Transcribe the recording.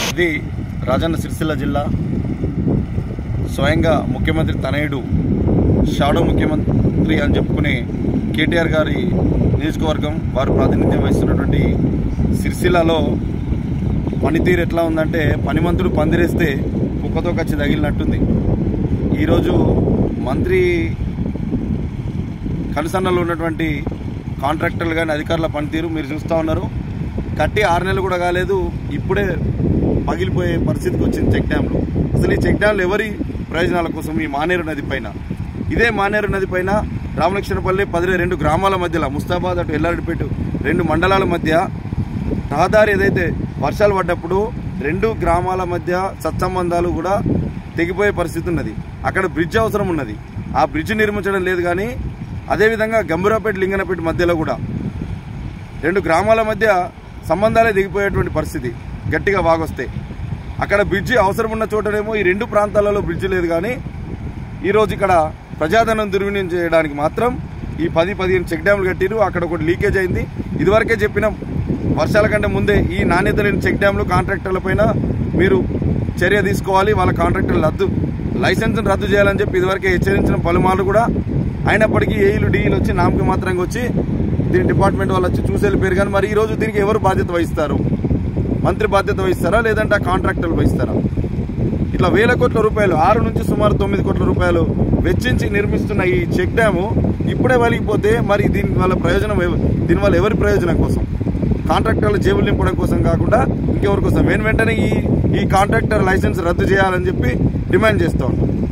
ఇది రాజన్న సిరిసిల్ల జిల్లా స్వయంగా ముఖ్యమంత్రి తనయుడు షాడో ముఖ్యమంత్రి అని చెప్పుకునే కేటీఆర్ గారి నియోజకవర్గం వారు ప్రాతినిధ్యం వహిస్తున్నటువంటి సిరిసిల్లలో పనితీరు ఎట్లా ఉందంటే పనిమంతుడు పందిరేస్తే కుక్కతో కచ్చి తగిలినట్టుంది ఈరోజు మంత్రి కనుసన్నలో ఉన్నటువంటి కాంట్రాక్టర్లు కానీ అధికారుల పనితీరు మీరు చూస్తూ ఉన్నారు కట్టి ఆరు నెలలు కూడా కాలేదు ఇప్పుడే పగిలిపోయే పరిస్థితికి వచ్చింది చెక్ డ్యాంలు అసలు ఈ చెక్ డ్యాంలు ఎవరి ప్రయోజనాల కోసం ఈ మానేరు నది పైన ఇదే మానేరు నది పైన రామలక్ష్మణపల్లి పదిహే రెండు గ్రామాల మధ్యలో ముస్తాబాద్ అటు ఎల్లారెడ్డిపేట రెండు మండలాల మధ్య రహదారి ఏదైతే వర్షాలు పడ్డప్పుడు రెండు గ్రామాల మధ్య సత్సంబంధాలు కూడా తెగిపోయే పరిస్థితి ఉన్నది అక్కడ బ్రిడ్జ్ అవసరం ఉన్నది ఆ బ్రిడ్జ్ నిర్మించడం లేదు కానీ అదేవిధంగా గంభీరాపేట లింగనపేట మధ్యలో కూడా రెండు గ్రామాల మధ్య సంబంధాలే దిగిపోయేటువంటి పరిస్థితి గట్టిగా వాగొస్తే అక్కడ బ్రిడ్జి అవసరం ఉన్న చోటనేమో ఈ రెండు ప్రాంతాలలో బ్రిడ్జి లేదు కానీ ఈరోజు ఇక్కడ ప్రజాధనం దుర్వినియోగం చేయడానికి మాత్రం ఈ పది పదిహేను చెక్ డ్యాములు కట్టిరు అక్కడ ఒకటి లీకేజ్ అయింది ఇదివరకే చెప్పినాం వర్షాల కంటే ముందే ఈ నాణ్యత లేని చెక్ డ్యాములు కాంట్రాక్టర్ల పైన మీరు చర్య తీసుకోవాలి వాళ్ళ కాంట్రాక్టర్లు రద్దు లైసెన్స్ను రద్దు చేయాలని చెప్పి ఇదివరకే హెచ్చరించిన పలుమార్లు కూడా అయినప్పటికీ ఏఈలు డీఈలు వచ్చి నామకి మాత్రంగా వచ్చి దీని డిపార్ట్మెంట్ వాళ్ళు వచ్చి చూసి వెళ్ళిపోయారు కానీ మరి ఈ రోజు దీనికి ఎవరు బాధ్యత వహిస్తారు మంత్రి బాధ్యత వహిస్తారా లేదంటే ఆ కాంట్రాక్టర్లు వహిస్తారా ఇట్లా వేల కోట్ల రూపాయలు ఆరు నుంచి సుమారు తొమ్మిది కోట్ల రూపాయలు వెచ్చించి నిర్మిస్తున్న ఈ చెక్ డ్యాము ఇప్పుడే వలిగిపోతే మరి దీని వల్ల ప్రయోజనం ఎవ- దీనివల్ల ఎవరి ప్రయోజనం కోసం కాంట్రాక్టర్ల జేబులు నింపడం కోసం కాకుండా ఇంకెవరి కోసం వెను వెంటనే ఈ ఈ కాంట్రాక్టర్ లైసెన్స్ రద్దు చేయాలని చెప్పి డిమాండ్ చేస్తా ఉన్నాం